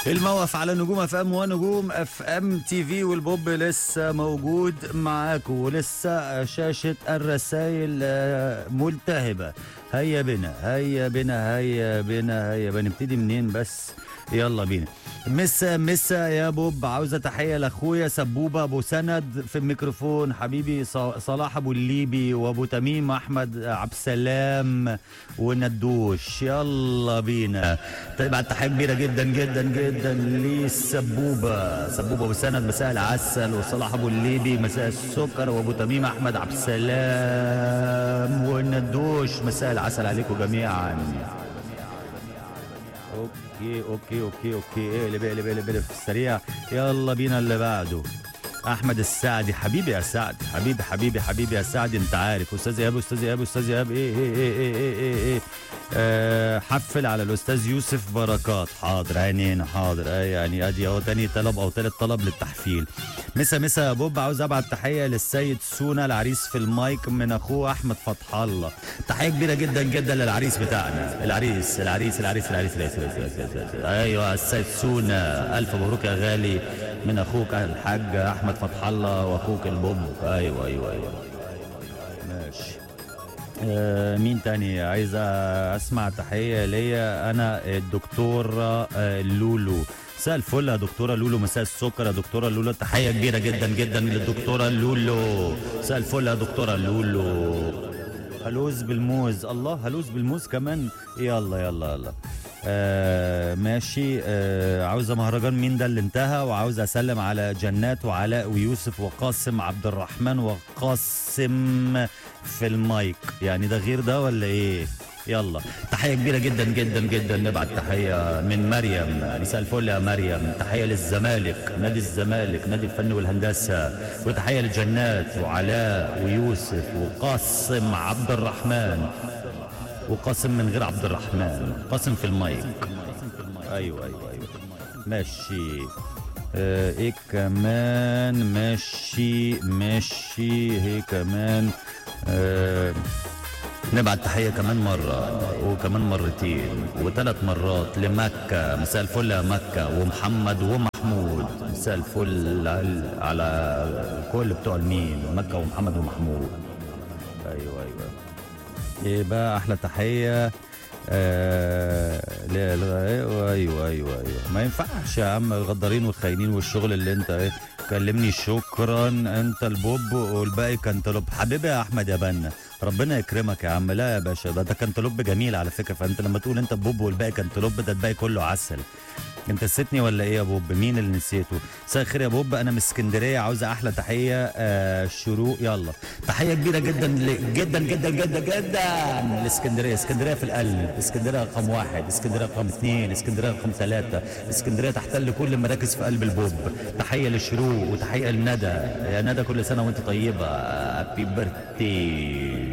الموقف على نجوم اف ام ونجوم اف ام تي في والبوب لسه موجود معاكم ولسه شاشه الرسائل آه، ملتهبه هيا بنا هيا بنا هيا بنا هيا بنا نبتدي منين بس يلا بينا مسا مسا يا بوب عاوزه تحيه لاخويا سبوبه ابو سند في الميكروفون حبيبي ص- صلاح ابو الليبي وابو تميم احمد عبد السلام وندوش يلا بينا تبعت تحيه كبيره جدا جدا جدا للسبوبه سبوبه ابو سند مساء العسل وصلاح ابو الليبي مساء السكر وابو تميم احمد عبد السلام والندوش مساء العسل عليكم جميعا اوكي اوكي اوكي اوكي ايه اللي بقى اللي بقى اللي بقى في السريع يلا بينا اللي بعده احمد السعدي حبيبي يا سعد حبيبي حبيبي حبيبي يا سعد انت عارف استاذ ايهاب استاذ ايهاب استاذ ايهاب ايه ايه ايه ايه ايه ايه, إيه. آه حفل على الاستاذ يوسف بركات حاضر عينين حاضر آه يعني ادي اهو تاني طلب او تالت طلب للتحفيل مسا مسا يا بوب عاوز ابعت تحيه للسيد سونا العريس في المايك من اخوه احمد فتح الله تحيه كبيره جدا جدا للعريس بتاعنا العريس العريس العريس العريس, العريس, العريس, العريس, العريس, العريس. ايوه السيد سونا الف مبروك يا غالي من اخوك الحاج احمد فتح الله واخوك البوب ايوه ايوه ايوه ماشي آه مين تاني عايز اسمع تحيه ليا انا الدكتوره آه لولو مساء الفل يا دكتوره لولو مساء السكر يا دكتوره لولو تحيه كبيره جدا جدا للدكتوره لولو مساء الفل يا دكتوره لولو هلوز بالموز الله هلوز بالموز كمان يلا يلا يلا آه ماشي آه عاوزه مهرجان مين ده اللي انتهى وعاوز اسلم على جنات وعلاء ويوسف وقاسم عبد الرحمن وقاسم في المايك يعني ده غير ده ولا ايه يلا تحية كبيرة جدا جدا جدا نبعت تحية من مريم مساء الفل يا مريم تحية للزمالك نادي الزمالك نادي الفن والهندسة وتحية لجنات وعلاء ويوسف وقاسم عبد الرحمن وقاسم من غير عبد الرحمن قاسم في المايك ايوه ايوه ايوه ماشي آه ايه كمان ماشي ماشي هي كمان آه نبعت تحية كمان مرة وكمان مرتين وثلاث مرات لمكة مساء الفل يا مكة ومحمد ومحمود مساء الفل على- على كل بتوع الميم مكة ومحمد ومحمود ايوه ايوه ايه بقى احلى تحيه آه لا لا ايوه ايوه ايوه ايوه ما ينفعش يا عم الغدارين والخاينين والشغل اللي انت ايه كلمني شكرا انت البوب والباقي كانتالوب حبيبي يا احمد يا بنا ربنا يكرمك يا عم لا يا باشا ده ده كانتالوب جميل على فكره فانت لما تقول انت بوب والباقي كانتالوب ده الباقي كله عسل انت نسيتني ولا ايه يا بوب مين اللي نسيته مساء الخير يا بوب انا من اسكندريه عاوزه احلى تحيه آه شروق يلا تحيه كبيره جدا ل- جدا جدا جدا جدا لاسكندريه اسكندريه في القلب اسكندريه رقم واحد اسكندريه رقم اثنين اسكندريه رقم ثلاثه اسكندريه تحتل كل المراكز في قلب البوب تحيه للشروق وتحيه لندى يا ندى كل سنه وانت طيبه هابي بيرثدي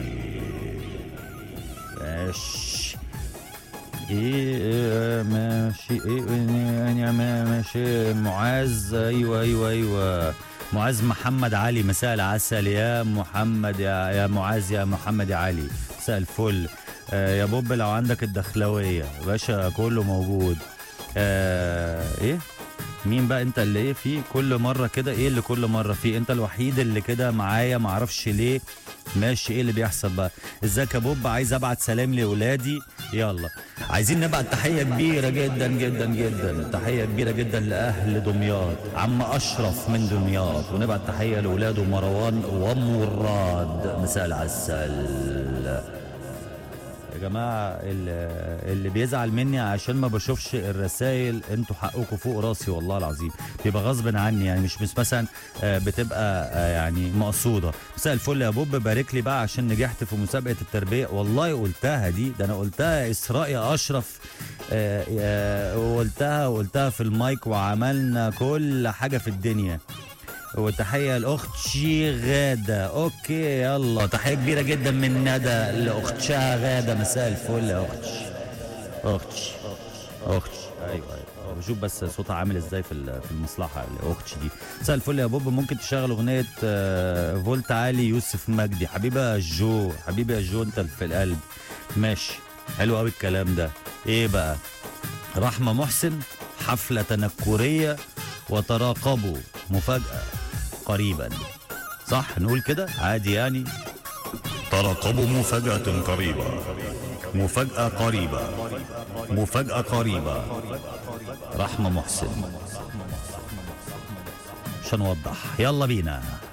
ماشي ايه إيه، ماشي ايه يعني ما- ماشي معاذ ايوه ايوه ايوه معاذ محمد علي مساء العسل يا محمد يا يا معاذ يا محمد يا علي مساء الفل آه يا بوب لو عندك الدخلويه باشا كله موجود آه ايه مين بقى انت اللي ايه في كل مره كده ايه اللي كل مره فيه انت الوحيد اللي كده معايا معرفش ليه ماشي ايه اللي بيحصل بقى ازيك يا بوب عايز ابعت سلام لاولادي يلا عايزين نبعت تحيه كبيره جدا جدا جدا تحيه كبيره جدا لاهل دمياط عم اشرف من دمياط ونبعت تحيه لاولاده مروان ومراد مساء العسل يا جماعة اللي, اللي بيزعل مني عشان ما بشوفش الرسائل انتوا حقكم فوق راسي والله العظيم بيبقى غصب عني يعني مش مش مثلا آه، بتبقى آه، يعني مقصودة مساء الفل يا بوب بارك لي بقى عشان نجحت في مسابقة التربية والله قلتها دي ده انا قلتها اسراء يا اشرف آه، آه، وقلتها وقلتها في المايك وعملنا كل حاجة في الدنيا وتحية لأختي غادة أوكي يلا تحية كبيرة جدا من ندى لأختها غادة مساء الفل يا أختي أختي أختي أيوه أيوه بشوف بس صوتها عامل ازاي في ال- في المصلحه الاختي دي مساء الفل يا بوب ممكن تشغل اغنيه آه، فولت عالي يوسف مجدي حبيبي يا جو حبيبي يا جو انت في القلب ماشي حلو قوي الكلام ده ايه بقى رحمه محسن حفلة تنكرية وتراقبوا مفاجأة قريبا صح نقول كده عادي يعني ترقبوا مفاجأة قريبة مفاجأة قريبة مفاجأة قريبة رحمة محسن مش هنوضح يلا بينا